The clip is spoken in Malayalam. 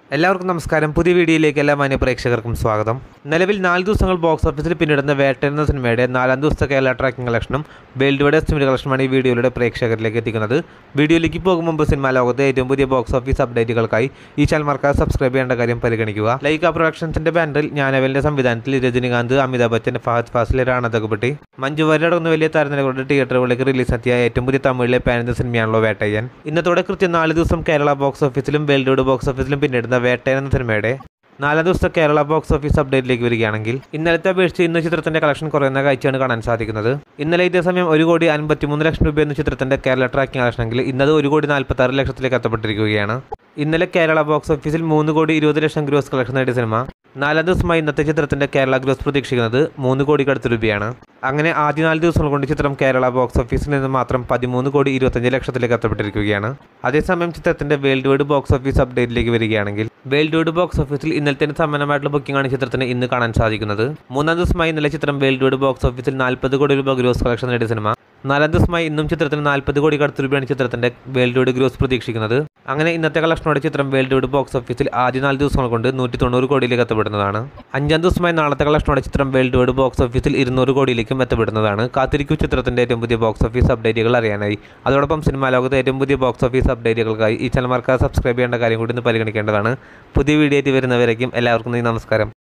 എല്ലാവർക്കും നമസ്കാരം പുതിയ വീഡിയോയിലേക്ക് എല്ലാ മാന്യ പ്രേക്ഷകർക്കും സ്വാഗതം നിലവിൽ നാല് ദിവസങ്ങൾ ബോക്സ് ഓഫീസിൽ പിന്നിടുന്ന വേട്ട എന്ന സിനിമയുടെ നാലാം ദിവസത്തെ കേരള ട്രാക്കിംഗ് കളക്ഷനും വേൾഡ് വൈഡ് എസ്റ്റിമേറ്റ് കളക്ഷനുമാണ് ഈ വീഡിയോയിലൂടെ പ്രേക്ഷകരിലേക്ക് എത്തിക്കുന്നത് വീഡിയോയിലേക്ക് പോകും മുമ്പ് സിനിമാ ലോകത്തെ ഏറ്റവും പുതിയ ബോക്സ് ഓഫീസ് അപ്ഡേറ്റുകൾക്കായി ഈ ചാനൽ മറക്കാതെ സബ്സ്ക്രൈബ് ചെയ്യേണ്ട കാര്യം പരിഗണിക്കുക ലൈക്ക പ്രൊഡക്ഷൻസിന്റെ ബാനറിൽ ജ്ഞാനവേലിന്റെ സംവിധാനത്തിൽ രജനികാന്ത് അമിതാഭ് ബച്ചൻ ഫഹദ് ഫാസിൽ റാണ തകുപട്ടി മഞ്ജു വാര്യർ അടങ്ങുന്ന വലിയ താരനിരകളുടെ തിയേറ്ററുകളിലേക്ക് റിലീസെത്തിയ ഏറ്റവും പുതിയ തമിഴിലെ പാനന്ത സിനിമയാണല്ലോ വേട്ടയ്യൻ ഇന്നത്തോടെ കൃത്യം നാല് ദിവസം കേരള ബോക്സ് ഓഫീസിലും വേൾഡ് വൈഡ് ബോക്സ് ഓഫീസിലും പിന്നിടുന്ന വേട്ടയൻ എന്ന സിനിമയുടെ നാലാം ദിവസത്തെ കേരള ബോക്സ് ഓഫീസ് അപ്ഡേറ്റിലേക്ക് വരികയാണെങ്കിൽ ഇന്നലത്തെ അപേക്ഷിച്ച് ഇന്ന് ചിത്രത്തിന്റെ കളക്ഷൻ കുറയുന്ന കാഴ്ചയാണ് കാണാൻ സാധിക്കുന്നത് ഇന്നലെ ഇതേ സമയം ഒരു കോടി അൻപത്തിമൂന്ന് ലക്ഷം രൂപ എന്ന ചിത്രത്തിന്റെ കേരള ട്രാക്കിംഗ് കളക്ഷനെങ്കിൽ ഇന്നത് ഒരു കോടി നാൽപ്പത്തി ആറ് ലക്ഷത്തിലേക്ക് എത്തപ്പെട്ടിരിക്കുകയാണ് ഇന്നലെ കേരള ബോക്സ് ഓഫീസിൽ മൂന്ന് കോടി ഇരുപത് ലക്ഷം ഗ്രോസ് കളക്ഷൻ നേടിയ സിനിമ നാലാം ദിവസമായി ഇന്നത്തെ ചിത്രത്തിന്റെ കേരള ഗ്രോസ് പ്രതീക്ഷിക്കുന്നത് മൂന്ന് കോടിക്ക് അടുത്ത് രൂപയാണ് അങ്ങനെ ആദ്യ നാല് ദിവസങ്ങൾ കൊണ്ട് ചിത്രം കേരള ബോക്സ് ഓഫീസിൽ നിന്ന് മാത്രം പതിമൂന്ന് കോടി ഇരുപത്തഞ്ച് ലക്ഷത്തിലേക്ക് എത്തപ്പെട്ടിരിക്കുകയാണ് അതേസമയം ചിത്രത്തിന്റെ വേൾഡ് വൈഡ് ബോക്സ് ഓഫീസ് അപ്ഡേറ്റിലേക്ക് വരികയാണെങ്കിൽ വേൾഡ് വൈഡ് ബോക്സ് ഓഫീസിൽ ഇന്നലത്തെ സമാനമായിട്ടുള്ള ബുക്കിംഗ് ആണ് ചിത്രത്തിന് ഇന്ന് കാണാൻ സാധിക്കുന്നത് മൂന്നാം ദിവസമായി ഇന്നലെ ചിത്രം വേൾഡ് വൈഡ് ബോക്സ് ഓഫീസിൽ നാൽപ്പത് കോടി രൂപ ഗ്രോസ് കളക്ഷൻ നേടിയ സിനിമ നാലാം ദിവസമായി ഇന്നും ചിത്രത്തിന് നാൽപ്പത് കോടി അടുത്ത് രൂപയാണ് ചിത്രത്തിന്റെ വേൾഡ് വൈഡ് ഗ്രോസ് പ്രതീക്ഷിക്കുന്നത് അങ്ങനെ ഇന്നത്തെ കളക്ഷനോടെ ചിത്രം വേൾഡ് വൈഡ് ബോക്സ് ഓഫീസിൽ ആദ്യ നാല് ദിവസങ്ങൾ കൊണ്ട് നൂറ്റി തൊണ്ണൂറ് കോടിയിലേക്ക് എത്തപ്പെടുന്നതാണ് അഞ്ചാം ദിവസമായി നാളത്തെ കളക്ഷനോടെ ചിത്രം വേൾഡ് വൈഡ് ബോക്സ് ഓഫീസിൽ ഇരുന്നൂറ് കോടിയിലേക്കും എത്തപ്പെടുന്നതാണ് കാത്തിരിക്കൂ ചിത്രത്തിന്റെ ഏറ്റവും പുതിയ ബോക്സ് ഓഫീസ് അപ്ഡേറ്റുകൾ അറിയാനായി അതോടൊപ്പം സിനിമാ ലോകത്തെ ഏറ്റവും പുതിയ ബോക്സ് ഓഫീസ് അപ്ഡേറ്റുകൾക്കായി ഈ ചാനൽ മറക്കാതെ സബ്സ്ക്രൈബ് ചെയ്യേണ്ട കാര്യം കൂടി ഇന്ന് പരിഗണിക്കേണ്ടതാണ് പുതിയ വീഡിയോ ആയിട്ട് വരുന്നവരേക്കും എല്ലാവർക്കും നന്ദി നമസ്കാരം